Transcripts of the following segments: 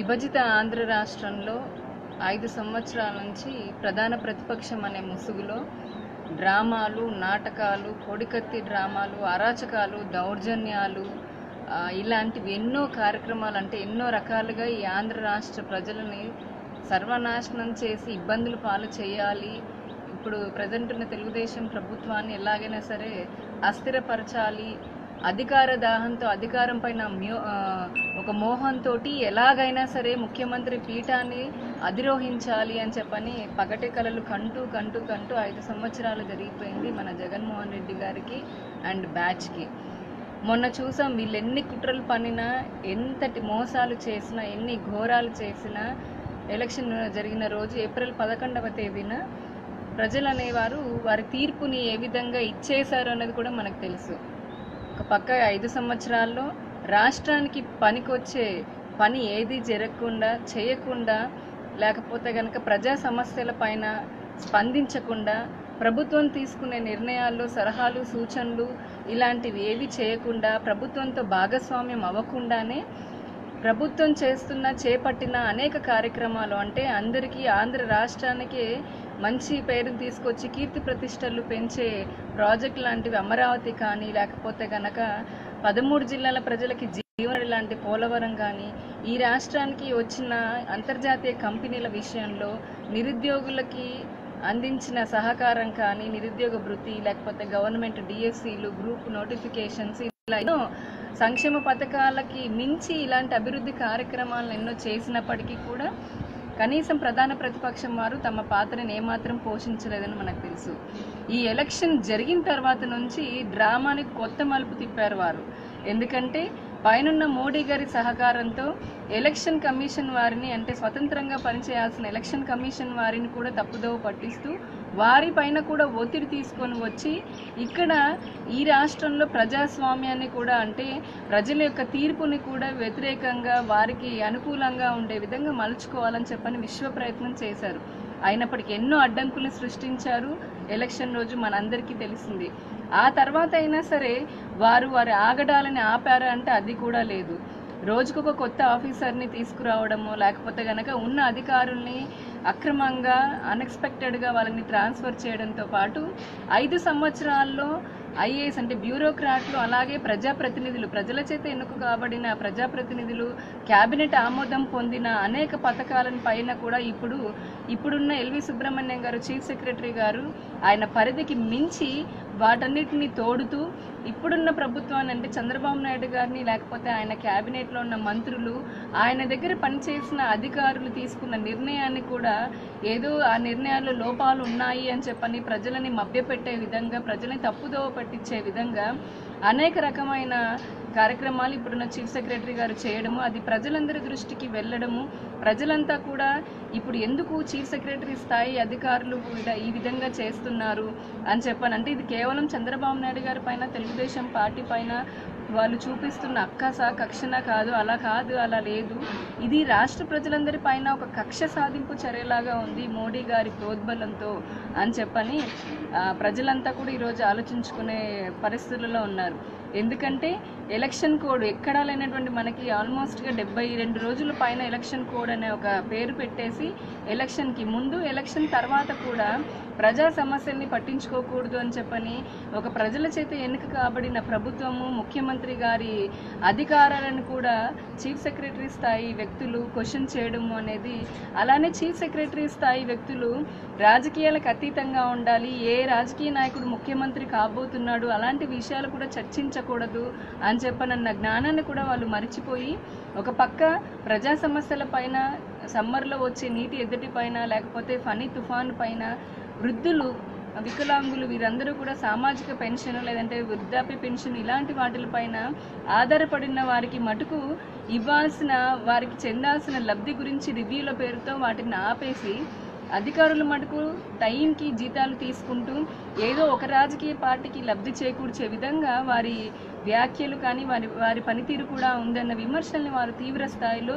విభజిత ఆంధ్ర రాష్ట్రంలో ఐదు సంవత్సరాల నుంచి ప్రధాన ప్రతిపక్షం అనే ముసుగులో డ్రామాలు నాటకాలు పొడికత్తి డ్రామాలు అరాచకాలు దౌర్జన్యాలు ఆ, ఇలాంటివి ఎన్నో కార్యక్రమాలు అంటే ఎన్నో రకాలుగా ఈ ఆంధ్ర రాష్ట్ర ప్రజలని సర్వనాశనం చేసి ఇబ్బందులు పాలు చేయాలి ఇప్పుడు ప్రజెంట్ ఉన్న తెలుగుదేశం ప్రభుత్వాన్ని ఎలాగైనా సరే అస్థిరపరచాలి అధికార దాహంతో అధికారం పైన మ్యో ఆ, ఒక మోహంతో ఎలాగైనా సరే ముఖ్యమంత్రి పీఠాన్ని అధిరోహించాలి అని చెప్పని పగటి కలలు కంటూ కంటూ కంటూ ఐదు సంవత్సరాలు జరిగిపోయింది మన జగన్మోహన్ రెడ్డి గారికి అండ్ బ్యాచ్కి మొన్న చూసాం వీళ్ళు ఎన్ని కుట్రలు పన్నినా ఎంతటి మోసాలు చేసినా ఎన్ని ఘోరాలు చేసినా ఎలక్షన్ జరిగిన రోజు ఏప్రిల్ పదకొండవ తేదీన ప్రజలు అనేవారు వారి తీర్పుని ఏ విధంగా ఇచ్చేశారు అన్నది కూడా మనకు తెలుసు ఒక పక్క ఐదు సంవత్సరాల్లో రాష్ట్రానికి పనికొచ్చే పని ఏది జరగకుండా చేయకుండా లేకపోతే కనుక ప్రజా సమస్యల పైన స్పందించకుండా ప్రభుత్వం తీసుకునే నిర్ణయాల్లో సలహాలు సూచనలు ఇలాంటివి ఏవి చేయకుండా ప్రభుత్వంతో భాగస్వామ్యం అవ్వకుండానే ప్రభుత్వం చేస్తున్న చేపట్టిన అనేక కార్యక్రమాలు అంటే అందరికీ ఆంధ్ర రాష్ట్రానికి మంచి పేరు తీసుకొచ్చి కీర్తి ప్రతిష్టలు పెంచే ప్రాజెక్ట్ లాంటివి అమరావతి కానీ లేకపోతే గనక పదమూడు జిల్లాల ప్రజలకి జీవన లాంటి పోలవరం కానీ ఈ రాష్ట్రానికి వచ్చిన అంతర్జాతీయ కంపెనీల విషయంలో నిరుద్యోగులకి అందించిన సహకారం కానీ నిరుద్యోగ భృతి లేకపోతే గవర్నమెంట్ డిఎస్సీలు గ్రూప్ నోటిఫికేషన్స్ ఇలా ఎన్నో సంక్షేమ పథకాలకి మించి ఇలాంటి అభివృద్ధి కార్యక్రమాలను ఎన్నో చేసినప్పటికీ కూడా కనీసం ప్రధాన ప్రతిపక్షం వారు తమ పాత్రను ఏమాత్రం పోషించలేదని మనకు తెలుసు ఈ ఎలక్షన్ జరిగిన తర్వాత నుంచి డ్రామాని కొత్త మలుపు తిప్పారు వారు ఎందుకంటే పైనున్న మోడీ గారి సహకారంతో ఎలక్షన్ కమిషన్ వారిని అంటే స్వతంత్రంగా పనిచేయాల్సిన ఎలక్షన్ కమిషన్ వారిని కూడా తప్పుదోవ పట్టిస్తూ వారి పైన కూడా ఒత్తిడి తీసుకొని వచ్చి ఇక్కడ ఈ రాష్ట్రంలో ప్రజాస్వామ్యాన్ని కూడా అంటే ప్రజల యొక్క తీర్పుని కూడా వ్యతిరేకంగా వారికి అనుకూలంగా ఉండే విధంగా మలుచుకోవాలని చెప్పని విశ్వ ప్రయత్నం చేశారు అయినప్పటికీ ఎన్నో అడ్డంకులు సృష్టించారు ఎలక్షన్ రోజు మనందరికీ తెలిసింది ఆ తర్వాత అయినా సరే వారు వారి ఆగడాలని ఆపారా అంటే అది కూడా లేదు రోజుకొక కొత్త ఆఫీసర్ని తీసుకురావడము లేకపోతే గనక ఉన్న అధికారుల్ని అక్రమంగా అన్ఎక్స్పెక్టెడ్గా వాళ్ళని ట్రాన్స్ఫర్ చేయడంతో పాటు ఐదు సంవత్సరాల్లో ఐఏఎస్ అంటే బ్యూరోక్రాట్లు అలాగే ప్రజాప్రతినిధులు ప్రజల చేత ఎన్నుకు కాబడిన ప్రజాప్రతినిధులు క్యాబినెట్ ఆమోదం పొందిన అనేక పథకాలను పైన కూడా ఇప్పుడు ఇప్పుడున్న ఎల్వి సుబ్రహ్మణ్యం గారు చీఫ్ సెక్రటరీ గారు ఆయన పరిధికి మించి వాటన్నిటిని తోడుతూ ఇప్పుడున్న ప్రభుత్వాన్ని అంటే చంద్రబాబు నాయుడు గారిని లేకపోతే ఆయన క్యాబినెట్లో ఉన్న మంత్రులు ఆయన దగ్గర పనిచేసిన అధికారులు తీసుకున్న నిర్ణయాన్ని కూడా ఏదో ఆ నిర్ణయాల్లో లోపాలు ఉన్నాయి అని చెప్పని ప్రజలని మభ్యపెట్టే విధంగా ప్రజల్ని తప్పుదోవ పట్టించే విధంగా అనేక రకమైన కార్యక్రమాలు ఇప్పుడున్న చీఫ్ సెక్రటరీ గారు చేయడము అది ప్రజలందరి దృష్టికి వెళ్ళడము ప్రజలంతా కూడా ఇప్పుడు ఎందుకు చీఫ్ సెక్రటరీ స్థాయి అధికారులు కూడా ఈ విధంగా చేస్తున్నారు అని చెప్పాను అంటే ఇది కేవలం చంద్రబాబు నాయుడు గారి పైన తెలుగుదేశం పార్టీ పైన వాళ్ళు చూపిస్తున్న అక్కస కక్షణ కాదు అలా కాదు అలా లేదు ఇది రాష్ట్ర ప్రజలందరి పైన ఒక కక్ష సాధింపు చర్యలాగా ఉంది మోడీ గారి ప్రోద్బలంతో అని చెప్పని ఆ, ప్రజలంతా కూడా ఈరోజు ఆలోచించుకునే పరిస్థితులలో ఉన్నారు ఎందుకంటే ఎలక్షన్ కోడ్ ఎక్కడా లేనటువంటి మనకి ఆల్మోస్ట్గా డెబ్బై రెండు రోజుల పైన ఎలక్షన్ కోడ్ అనే ఒక పేరు పెట్టేసి ఎలక్షన్కి ముందు ఎలక్షన్ తర్వాత కూడా ప్రజా సమస్యల్ని పట్టించుకోకూడదు అని చెప్పని ఒక ప్రజల చేత ఎన్నిక కాబడిన ప్రభుత్వము ముఖ్యమంత్రి గారి అధికారాలను కూడా చీఫ్ సెక్రటరీ స్థాయి వ్యక్తులు క్వశ్చన్ చేయడము అనేది అలానే చీఫ్ సెక్రటరీ స్థాయి వ్యక్తులు రాజకీయాలకు అతీతంగా ఉండాలి ఏ రాజకీయ నాయకుడు ముఖ్యమంత్రి కాబోతున్నాడు అలాంటి విషయాలు కూడా చర్చించకూడదు అని చెప్పనన్న జ్ఞానాన్ని కూడా వాళ్ళు మర్చిపోయి ఒక పక్క ప్రజా సమస్యల పైన సమ్మర్లో వచ్చే నీటి ఎద్దటి పైన లేకపోతే ఫనీ తుఫాన్ పైన వృద్ధులు వికలాంగులు వీరందరూ కూడా సామాజిక పెన్షన్ లేదంటే వృద్ధాప్య పెన్షన్ ఇలాంటి వాటిపైన ఆధారపడిన వారికి మటుకు ఇవ్వాల్సిన వారికి చెందాల్సిన లబ్ధి గురించి రివ్యూల పేరుతో వాటిని ఆపేసి అధికారులు మటుకు టైంకి జీతాలు తీసుకుంటూ ఏదో ఒక రాజకీయ పార్టీకి లబ్ధి చేకూర్చే విధంగా వారి వ్యాఖ్యలు కానీ వారి వారి పనితీరు కూడా ఉందన్న విమర్శల్ని వారు తీవ్ర స్థాయిలో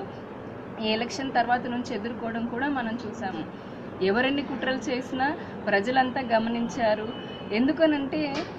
ఈ ఎలక్షన్ తర్వాత నుంచి ఎదుర్కోవడం కూడా మనం చూసాము ఎవరెన్ని కుట్రలు చేసినా ప్రజలంతా గమనించారు ఎందుకనంటే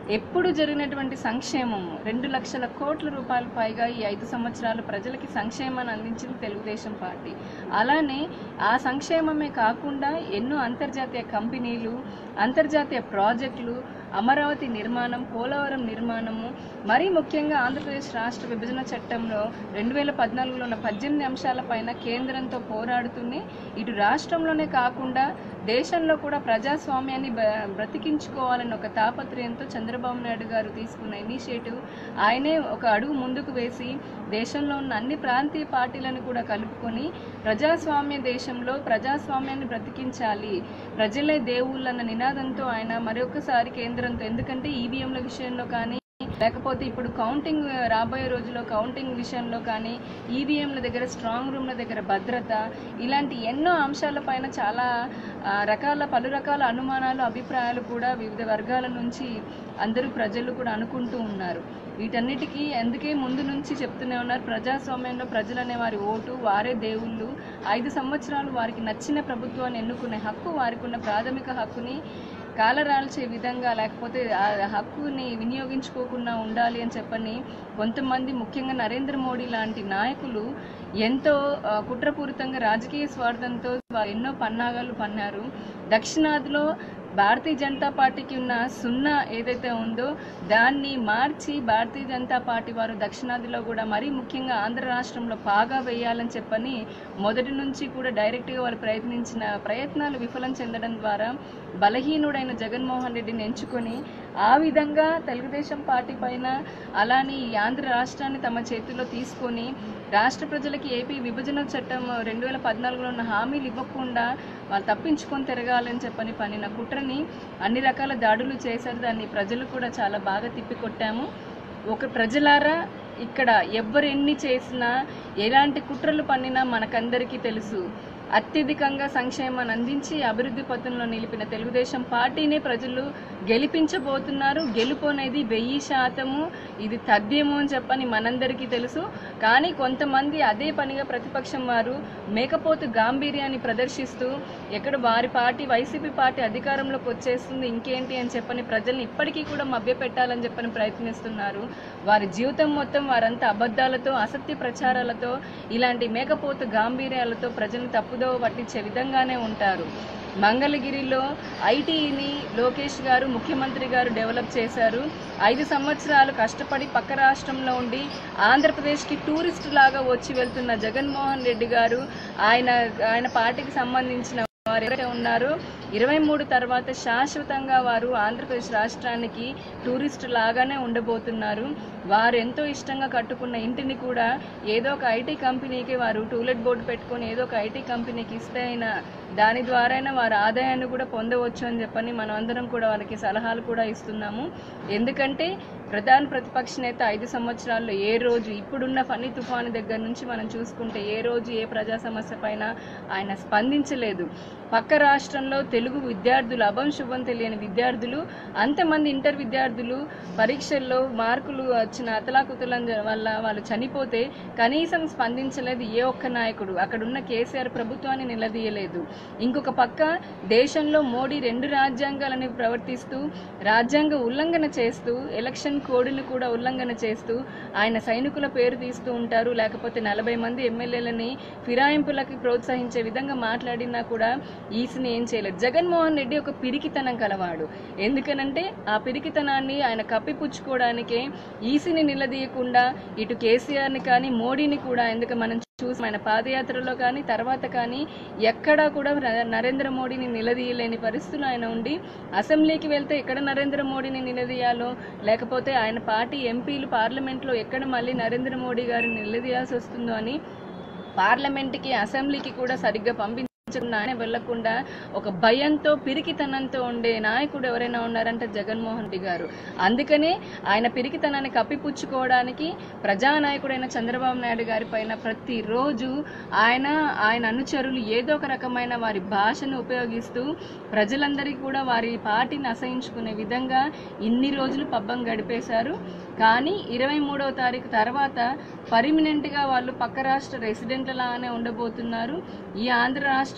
ఎప్పుడు జరిగినటువంటి సంక్షేమము రెండు లక్షల కోట్ల రూపాయల పైగా ఈ ఐదు సంవత్సరాలు ప్రజలకి సంక్షేమాన్ని అందించింది తెలుగుదేశం పార్టీ అలానే ఆ సంక్షేమమే కాకుండా ఎన్నో అంతర్జాతీయ కంపెనీలు అంతర్జాతీయ ప్రాజెక్టులు అమరావతి నిర్మాణం పోలవరం నిర్మాణము మరీ ముఖ్యంగా ఆంధ్రప్రదేశ్ రాష్ట్ర విభజన చట్టంలో రెండు వేల పద్నాలుగులో ఉన్న పద్దెనిమిది అంశాలపైన కేంద్రంతో పోరాడుతూనే ఇటు రాష్ట్రంలోనే కాకుండా దేశంలో కూడా ప్రజాస్వామ్యాన్ని బ బ్రతికించుకోవాలని ఒక తాపత్రయంతో చంద్రబాబు నాయుడు గారు తీసుకున్న ఇనిషియేటివ్ ఆయనే ఒక అడుగు ముందుకు వేసి దేశంలో ఉన్న అన్ని ప్రాంతీయ పార్టీలను కూడా కలుపుకొని ప్రజాస్వామ్య దేశంలో ప్రజాస్వామ్యాన్ని బ్రతికించాలి ప్రజలే దేవుళ్ళు అన్న నినాదంతో ఆయన మరొకసారి కేంద్రంతో ఎందుకంటే ఈవీఎంల విషయంలో కానీ లేకపోతే ఇప్పుడు కౌంటింగ్ రాబోయే రోజుల్లో కౌంటింగ్ విషయంలో కానీ ఈవీఎంల దగ్గర స్ట్రాంగ్ రూమ్ల దగ్గర భద్రత ఇలాంటి ఎన్నో అంశాలపైన చాలా ఆ, రకాల పలు రకాల అనుమానాలు అభిప్రాయాలు కూడా వివిధ వర్గాల నుంచి అందరూ ప్రజలు కూడా అనుకుంటూ ఉన్నారు వీటన్నిటికీ అందుకే ముందు నుంచి చెప్తూనే ఉన్నారు ప్రజాస్వామ్యంలో ప్రజలు అనే వారి ఓటు వారే దేవుళ్ళు ఐదు సంవత్సరాలు వారికి నచ్చిన ప్రభుత్వాన్ని ఎన్నుకునే హక్కు వారికి ఉన్న ప్రాథమిక హక్కుని కాలరాల్చే విధంగా లేకపోతే ఆ హక్కుని వినియోగించుకోకుండా ఉండాలి అని చెప్పని కొంతమంది ముఖ్యంగా నరేంద్ర మోడీ లాంటి నాయకులు ఎంతో ఆ, కుట్రపూరితంగా రాజకీయ స్వార్థంతో వారు ఎన్నో పన్నాగాలు పన్నారు దక్షిణాదిలో భారతీయ జనతా పార్టీకి ఉన్న సున్నా ఏదైతే ఉందో దాన్ని మార్చి భారతీయ జనతా పార్టీ వారు దక్షిణాదిలో కూడా మరీ ముఖ్యంగా ఆంధ్ర రాష్ట్రంలో పాగా వేయాలని చెప్పని మొదటి నుంచి కూడా డైరెక్ట్గా వారు ప్రయత్నించిన ప్రయత్నాలు విఫలం చెందడం ద్వారా బలహీనుడైన జగన్మోహన్ రెడ్డిని ఎంచుకొని ఆ విధంగా తెలుగుదేశం పార్టీ పైన అలానే ఈ ఆంధ్ర రాష్ట్రాన్ని తమ చేతుల్లో తీసుకొని రాష్ట్ర ప్రజలకి ఏపీ విభజన చట్టం రెండు వేల పద్నాలుగులో ఉన్న హామీలు ఇవ్వకుండా వాళ్ళు తప్పించుకొని తిరగాలని చెప్పని పనిన కుట్రని అన్ని రకాల దాడులు చేశారు దాన్ని ప్రజలు కూడా చాలా బాగా తిప్పికొట్టాము ఒక ప్రజలారా ఇక్కడ ఎవ్వరు ఎన్ని చేసినా ఎలాంటి కుట్రలు పన్నినా మనకందరికీ తెలుసు అత్యధికంగా సంక్షేమాన్ని అందించి అభివృద్ధి పథంలో నిలిపిన తెలుగుదేశం పార్టీనే ప్రజలు గెలిపించబోతున్నారు గెలుపు అనేది వెయ్యి శాతము ఇది తథ్యము అని చెప్పని మనందరికీ తెలుసు కానీ కొంతమంది అదే పనిగా ప్రతిపక్షం వారు మేకపోతు గాంభీర్యాన్ని ప్రదర్శిస్తూ ఎక్కడ వారి పార్టీ వైసీపీ పార్టీ అధికారంలోకి వచ్చేస్తుంది ఇంకేంటి అని చెప్పని ప్రజల్ని ఇప్పటికీ కూడా మభ్యపెట్టాలని చెప్పని ప్రయత్నిస్తున్నారు వారి జీవితం మొత్తం వారంతా అబద్ధాలతో అసత్య ప్రచారాలతో ఇలాంటి మేకపోతు గాంభీర్యాలతో ప్రజల్ని తప్పుదోవ పట్టించే విధంగానే ఉంటారు మంగళగిరిలో ఐటీని లోకేష్ గారు ముఖ్యమంత్రి గారు డెవలప్ చేశారు ఐదు సంవత్సరాలు కష్టపడి పక్క రాష్ట్రంలో ఉండి ఆంధ్రప్రదేశ్కి టూరిస్ట్ లాగా వచ్చి వెళ్తున్న జగన్మోహన్ రెడ్డి గారు ఆయన ఆయన పార్టీకి సంబంధించిన వారు ఎవరైతే ఉన్నారో ఇరవై మూడు తర్వాత శాశ్వతంగా వారు ఆంధ్రప్రదేశ్ రాష్ట్రానికి టూరిస్ట్ లాగానే ఉండబోతున్నారు వారు ఎంతో ఇష్టంగా కట్టుకున్న ఇంటిని కూడా ఏదో ఒక ఐటీ కంపెనీకి వారు టూలెట్ బోర్డు పెట్టుకొని ఏదో ఒక ఐటీ కంపెనీకి ఇస్తే అయినా దాని ద్వారానే వారి ఆదాయాన్ని కూడా పొందవచ్చు అని చెప్పని మనం అందరం కూడా వాళ్ళకి సలహాలు కూడా ఇస్తున్నాము ఎందుకంటే ప్రధాన ప్రతిపక్ష నేత ఐదు సంవత్సరాల్లో ఏ రోజు ఇప్పుడున్న ఫనీ తుఫాను దగ్గర నుంచి మనం చూసుకుంటే ఏ రోజు ఏ ప్రజా సమస్య పైన ఆయన స్పందించలేదు పక్క రాష్ట్రంలో తెలుగు విద్యార్థులు అభం శుభం తెలియని విద్యార్థులు అంతమంది ఇంటర్ విద్యార్థులు పరీక్షల్లో మార్కులు వచ్చిన అతలాకుతలం వల్ల వాళ్ళు చనిపోతే కనీసం స్పందించలేదు ఏ ఒక్క నాయకుడు అక్కడున్న కేసీఆర్ ప్రభుత్వాన్ని నిలదీయలేదు ఇంకొక పక్క దేశంలో మోడీ రెండు రాజ్యాంగాలని ప్రవర్తిస్తూ రాజ్యాంగ ఉల్లంఘన చేస్తూ ఎలక్షన్ కోడ్ని కూడా ఉల్లంఘన చేస్తూ ఆయన సైనికుల పేరు తీస్తూ ఉంటారు లేకపోతే నలభై మంది ఎమ్మెల్యేలని ఫిరాయింపులకి ప్రోత్సహించే విధంగా మాట్లాడినా కూడా ఈసీని ఏం చేయలేదు జగన్మోహన్ రెడ్డి ఒక పిరికితనం కలవాడు ఎందుకనంటే ఆ పిరికితనాన్ని ఆయన కప్పిపుచ్చుకోవడానికే ఈసీని నిలదీయకుండా ఇటు కేసీఆర్ని కానీ మోడీని కూడా ఎందుకు మనం చూసి ఆయన పాదయాత్రలో కానీ తర్వాత కానీ ఎక్కడా కూడా న- నరేంద్ర మోడీని నిలదీయలేని పరిస్థితులు ఆయన ఉండి అసెంబ్లీకి వెళ్తే ఎక్కడ నరేంద్ర మోడీని నిలదీయాలో లేకపోతే ఆయన పార్టీ ఎంపీలు పార్లమెంట్లో ఎక్కడ మళ్ళీ నరేంద్ర మోడీ గారిని నిలదీయాల్సి వస్తుందో అని పార్లమెంట్కి అసెంబ్లీకి కూడా సరిగ్గా పంపించకుండా ఆయన వెళ్లకుండా ఒక భయంతో పిరికితనంతో ఉండే నాయకుడు ఎవరైనా ఉన్నారంటే జగన్మోహన్ రెడ్డి గారు అందుకనే ఆయన పిరికితనాన్ని కప్పిపుచ్చుకోవడానికి ప్రజానాయకుడైన చంద్రబాబు నాయుడు గారి పైన ప్రతిరోజు ఆయన ఆయన అనుచరులు ఏదో ఒక రకమైన వారి భాషను ఉపయోగిస్తూ ప్రజలందరికీ కూడా వారి పార్టీని అసహించుకునే విధంగా ఇన్ని రోజులు పబ్బం గడిపేశారు కానీ ఇరవై మూడవ తారీఖు తర్వాత పర్మనెంట్గా వాళ్ళు పక్క రాష్ట్ర రెసిడెంట్లలానే ఉండబోతున్నారు ఈ ఆంధ్ర రాష్ట్రం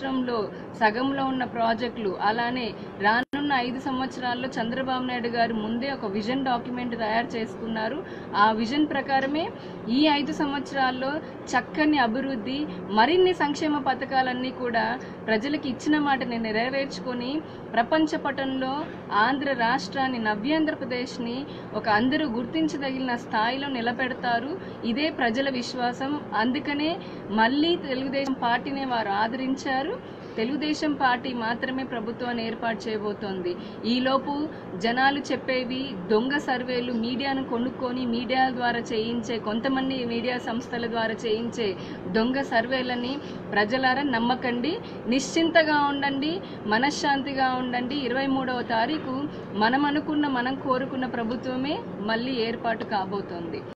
రాష్ట్రంలో సగంలో ఉన్న ప్రాజెక్టులు అలానే రానున్న ఐదు సంవత్సరాల్లో చంద్రబాబు నాయుడు గారు ముందే ఒక విజన్ డాక్యుమెంట్ తయారు చేసుకున్నారు ఆ విజన్ ప్రకారమే ఈ ఐదు సంవత్సరాల్లో చక్కని అభివృద్ధి మరిన్ని సంక్షేమ పథకాలన్నీ కూడా ప్రజలకు ఇచ్చిన మాటని నెరవేర్చుకొని ప్రపంచ పటంలో ఆంధ్ర రాష్ట్రాన్ని నవ్యాంధ్రప్రదేశ్ని ఒక అందరూ గుర్తించదగిన స్థాయిలో నిలబెడతారు ఇదే ప్రజల విశ్వాసం అందుకనే మళ్ళీ తెలుగుదేశం పార్టీని వారు ఆదరించారు తెలుగుదేశం పార్టీ మాత్రమే ప్రభుత్వాన్ని ఏర్పాటు చేయబోతోంది ఈలోపు జనాలు చెప్పేవి దొంగ సర్వేలు మీడియాను కొనుక్కొని మీడియా ద్వారా చేయించే కొంతమంది మీడియా సంస్థల ద్వారా చేయించే దొంగ సర్వేలని ప్రజలారా నమ్మకండి నిశ్చింతగా ఉండండి మనశ్శాంతిగా ఉండండి ఇరవై మూడవ తారీఖు మనం అనుకున్న మనం కోరుకున్న ప్రభుత్వమే మళ్ళీ ఏర్పాటు కాబోతోంది